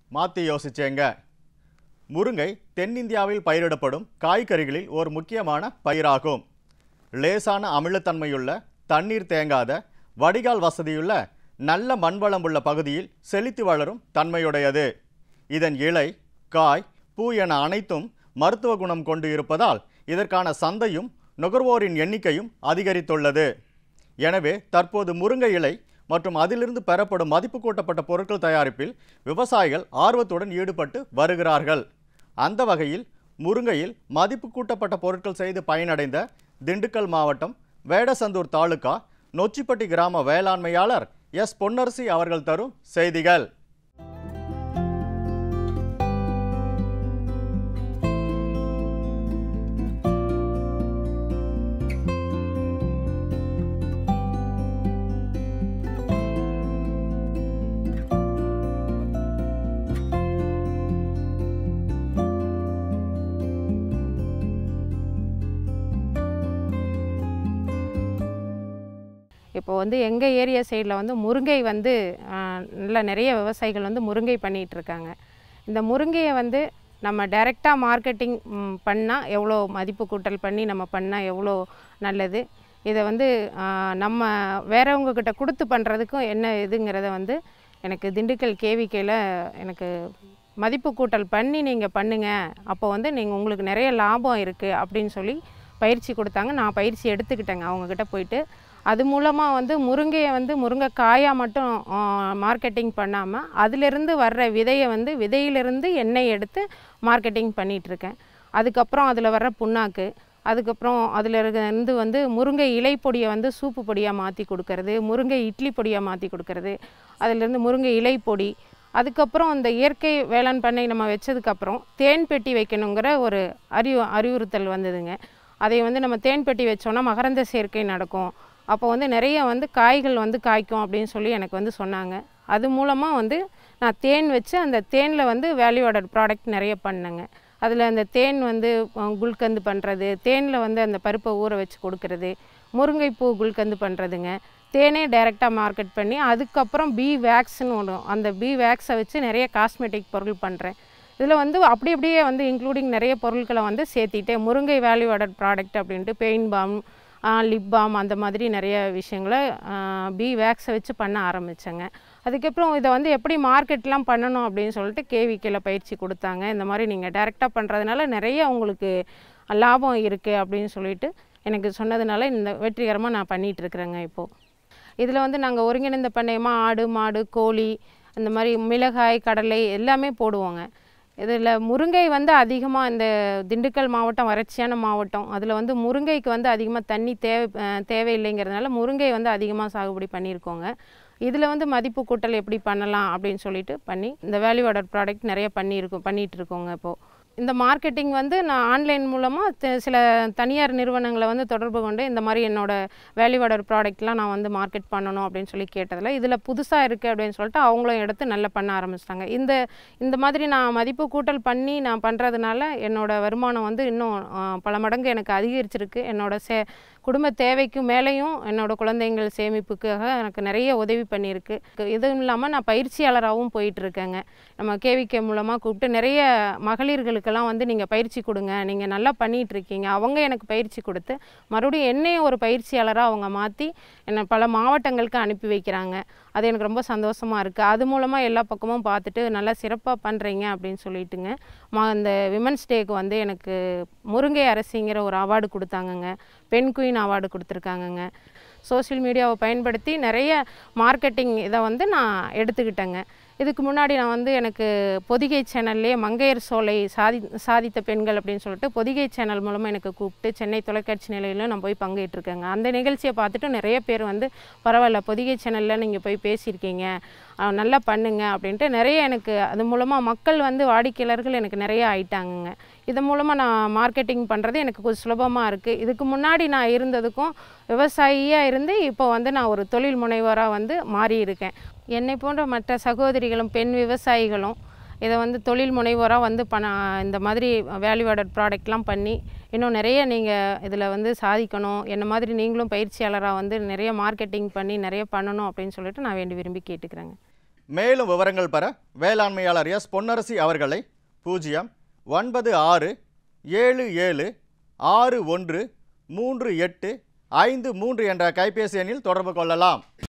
மாற்றி யோசிச்சேங்க முருங்கை தென்னிந்தியாவில் பயிரிடப்படும் காய்கறிகளில் ஒரு முக்கியமான பயிராகும் லேசான அமிலத்தன்மையுள்ள தண்ணீர் தேங்காத வடிகால் வசதியுள்ள நல்ல மண்வளம் உள்ள பகுதியில் செழித்து வளரும் தன்மையுடையது இதன் இலை காய் பூ என அனைத்தும் மருத்துவ குணம் கொண்டு இருப்பதால் இதற்கான சந்தையும் நுகர்வோரின் எண்ணிக்கையும் அதிகரித்துள்ளது எனவே தற்போது முருங்கை இலை மற்றும் அதிலிருந்து பெறப்படும் மதிப்பு கூட்டப்பட்ட பொருட்கள் தயாரிப்பில் விவசாயிகள் ஆர்வத்துடன் ஈடுபட்டு வருகிறார்கள் அந்த வகையில் முருங்கையில் மதிப்பு கூட்டப்பட்ட பொருட்கள் செய்து பயனடைந்த திண்டுக்கல் மாவட்டம் வேடசந்தூர் தாலுகா நொச்சிப்பட்டி கிராம வேளாண்மையாளர் எஸ் பொன்னரசி அவர்கள் தரும் செய்திகள் இப்போ வந்து எங்கள் ஏரியா சைடில் வந்து முருங்கை வந்து ஆ, நல்ல நிறைய விவசாயிகள் வந்து முருங்கை பண்ணிகிட்டு இருக்காங்க இந்த முருங்கையை வந்து நம்ம டைரெக்டாக மார்க்கெட்டிங் பண்ணால் எவ்வளோ மதிப்பு கூட்டல் பண்ணி நம்ம பண்ணால் எவ்வளோ நல்லது இதை வந்து ஆ, நம்ம வேறவங்க கிட்ட கொடுத்து பண்ணுறதுக்கும் என்ன இதுங்கிறத வந்து எனக்கு திண்டுக்கல் கேவிக்கையில் எனக்கு மதிப்பு கூட்டல் பண்ணி நீங்கள் பண்ணுங்க அப்போ வந்து நீங்கள் உங்களுக்கு நிறைய லாபம் இருக்குது அப்படின்னு சொல்லி பயிற்சி கொடுத்தாங்க நான் பயிற்சி எடுத்துக்கிட்டேங்க அவங்கக்கிட்ட போயிட்டு அது மூலமாக வந்து முருங்கையை வந்து முருங்கைக்காயாக மட்டும் மார்க்கெட்டிங் பண்ணாமல் அதிலிருந்து வர்ற விதையை வந்து விதையிலிருந்து எண்ணெய் எடுத்து மார்க்கெட்டிங் பண்ணிகிட்ருக்கேன் அதுக்கப்புறம் அதில் வர்ற புண்ணாக்கு அதுக்கப்புறம் அதில் இருந்து வந்து முருங்கை இலை பொடியை வந்து சூப்பு பொடியாக மாற்றி கொடுக்கறது முருங்கை இட்லி பொடியாக மாற்றி கொடுக்கறது அதிலிருந்து முருங்கை இலை பொடி அதுக்கப்புறம் இந்த இயற்கை வேளாண் பண்ணை நம்ம வச்சதுக்கப்புறம் தேன் பெட்டி வைக்கணுங்கிற ஒரு அறிவு அறிவுறுத்தல் வந்ததுங்க அதை வந்து நம்ம தேன் பெட்டி வச்சோன்னா மகரந்த சேர்க்கை நடக்கும் அப்போ வந்து நிறைய வந்து காய்கள் வந்து காய்க்கும் அப்படின்னு சொல்லி எனக்கு வந்து சொன்னாங்க அது மூலமாக வந்து நான் தேன் வச்சு அந்த தேனில் வந்து வேல்யூ ஆடட் ப்ராடக்ட் நிறைய பண்ணேங்க அதில் அந்த தேன் வந்து அஹ், குல்கந்து பண்ணுறது தேனில் வந்து அந்த பருப்பை ஊற வச்சு கொடுக்கறது முருங்கைப்பூ குல்கந்து பண்ணுறதுங்க தேனே டைரெக்டாக மார்க்கெட் பண்ணி அதுக்கப்புறம் பி வேக்ஸ்னு ஒன்று அந்த பி வேக்ஸை வச்சு நிறைய காஸ்மெட்டிக் பொருள் பண்ணுறேன் இதில் வந்து அப்படி அப்படியே வந்து இன்க்ளூடிங் நிறைய பொருட்களை வந்து சேர்த்திட்டேன் முருங்கை வேல்யூ ஆடட் ப்ராடக்ட் அப்படின்ட்டு பெயின் பாம் லிப் பாம் அந்த மாதிரி நிறைய விஷயங்களை பி வேக்ஸை வச்சு பண்ண ஆரம்பித்தேங்க அதுக்கப்புறம் இதை வந்து எப்படி மார்க்கெட்லாம் பண்ணணும் அப்படின்னு சொல்லிட்டு கேவிக்கையில் பயிற்சி கொடுத்தாங்க இந்த மாதிரி நீங்கள் டைரெக்டாக பண்ணுறதுனால நிறைய உங்களுக்கு லாபம் இருக்குது அப்படின்னு சொல்லிட்டு எனக்கு சொன்னதுனால இந்த வெற்றிகரமாக நான் பண்ணிகிட்டு இருக்கிறேங்க இப்போது இதில் வந்து நாங்கள் ஒருங்கிணைந்த பண்ணையமாக ஆடு மாடு கோழி அந்த மாதிரி மிளகாய் கடலை எல்லாமே போடுவோங்க இதில் முருங்கை வந்து அதிகமாக இந்த திண்டுக்கல் மாவட்டம் வறட்சியான மாவட்டம் அதில் வந்து முருங்கைக்கு வந்து அதிகமாக தண்ணி தேவை அஹ் தேவையில்லைங்கிறதுனால முருங்கை வந்து அதிகமாக சாகுபடி பண்ணியிருக்கோங்க இதில் வந்து மதிப்பு கூட்டல் எப்படி பண்ணலாம் அப்படின்னு சொல்லிட்டு பண்ணி இந்த வேல்யூ ஆடட் ப்ராடக்ட் நிறைய பண்ணியிருக்கோம் பண்ணிகிட்டு இருக்கோங்க இப்போது இந்த மார்க்கெட்டிங் வந்து நான் ஆன்லைன் மூலமாக சில தனியார் நிறுவனங்களை வந்து தொடர்பு கொண்டு இந்த மாதிரி என்னோட வேல்யூ ஆடர் ப்ராடக்ட்லாம் நான் வந்து மார்க்கெட் பண்ணணும் அப்படின்னு சொல்லி கேட்டதில் இதில் புதுசாக இருக்குது அப்படின்னு சொல்லிட்டு அவங்களும் எடுத்து நல்லா பண்ண ஆரம்பிச்சிட்டாங்க இந்த இந்த மாதிரி நான் மதிப்பு கூட்டல் பண்ணி நான் பண்ணுறதுனால என்னோட வருமானம் வந்து இன்னும் ஆ, பல மடங்கு எனக்கு அதிகரிச்சிருக்கு என்னோட சே குடும்ப தேவைக்கு மேலேயும் என்னோட குழந்தைங்கள் சேமிப்புக்காக எனக்கு நிறைய உதவி பண்ணியிருக்கு இதுவும் இல்லாமல் நான் பயிற்சியாளராகவும் போயிட்டு இருக்கேங்க நம்ம கேவிகே மூலமாக கூப்பிட்டு நிறைய மகளிர்களுக்கெல்லாம் வந்து நீங்கள் பயிற்சி கொடுங்க நீங்கள் நல்லா பண்ணிகிட்டு இருக்கீங்க அவங்க எனக்கு பயிற்சி கொடுத்து மறுபடியும் என்னையும் ஒரு பயிற்சியாளராக அவங்க மாற்றி என்னை பல மாவட்டங்களுக்கு அனுப்பி வைக்கிறாங்க அது எனக்கு ரொம்ப சந்தோஷமாக இருக்குது அது மூலமாக எல்லா பக்கமும் பார்த்துட்டு நல்லா சிறப்பாக பண்ணுறீங்க அப்படின்னு சொல்லிட்டுங்க மா இந்த விமன்ஸ் டேக்கு வந்து எனக்கு முருங்கை அரசிங்கிற ஒரு அவார்டு கொடுத்தாங்கங்க பெண் குயின் அவார்டு கொடுத்துருக்காங்கங்க சோஷியல் மீடியாவை பயன்படுத்தி நிறைய மார்க்கெட்டிங் இதை வந்து நான் எடுத்துக்கிட்டேங்க இதுக்கு முன்னாடி நான் வந்து எனக்கு பொதிகை சேனல்லே மங்கையர் சோலை சாதி சாதித்த பெண்கள் அப்படின்னு சொல்லிட்டு பொதிகை சேனல் மூலமாக எனக்கு கூப்பிட்டு சென்னை தொலைக்காட்சி நிலையிலும் நான் போய் பங்கேற்றிருக்கேங்க அந்த நிகழ்ச்சியை பார்த்துட்டு நிறைய பேர் வந்து பரவாயில்ல பொதிகை சேனலில் நீங்கள் போய் பேசியிருக்கீங்க அஹ் நல்லா பண்ணுங்க அப்படின்ட்டு நிறைய எனக்கு அது மூலமாக மக்கள் வந்து வாடிக்கையாளர்கள் எனக்கு நிறைய ஆயிட்டாங்கங்க இது மூலமாக நான் மார்க்கெட்டிங் பண்ணுறது எனக்கு கொஞ்சம் சுலபமாக இருக்குது இதுக்கு முன்னாடி நான் இருந்ததுக்கும் விவசாயியாக இருந்து இப்போ வந்து நான் ஒரு தொழில் முனைவோராக வந்து மாறி இருக்கேன் என்னை போன்ற மற்ற சகோதரிகளும் பெண் விவசாயிகளும் இதை வந்து தொழில் முனைவோராக வந்து பண இந்த மாதிரி வேல்யூ ஆடட் ப்ராடக்ட்லாம் பண்ணி இன்னும் நிறைய நீங்கள் இதில் வந்து சாதிக்கணும் என்ன மாதிரி நீங்களும் பயிற்சியாளராக வந்து நிறைய மார்க்கெட்டிங் பண்ணி நிறைய பண்ணணும் அப்படின்னு சொல்லிட்டு நான் வேண்டி விரும்பி கேட்டுக்கிறேங்க மேலும் விவரங்கள் பெற வேளாண்மையாளர் எஸ் பொன்னரசி அவர்களை பூஜ்ஜியம் ஒன்பது ஆறு ஏழு ஏழு ஆறு ஒன்று மூன்று எட்டு ஐந்து மூன்று என்ற கைபேசி எண்ணில் தொடர்பு கொள்ளலாம்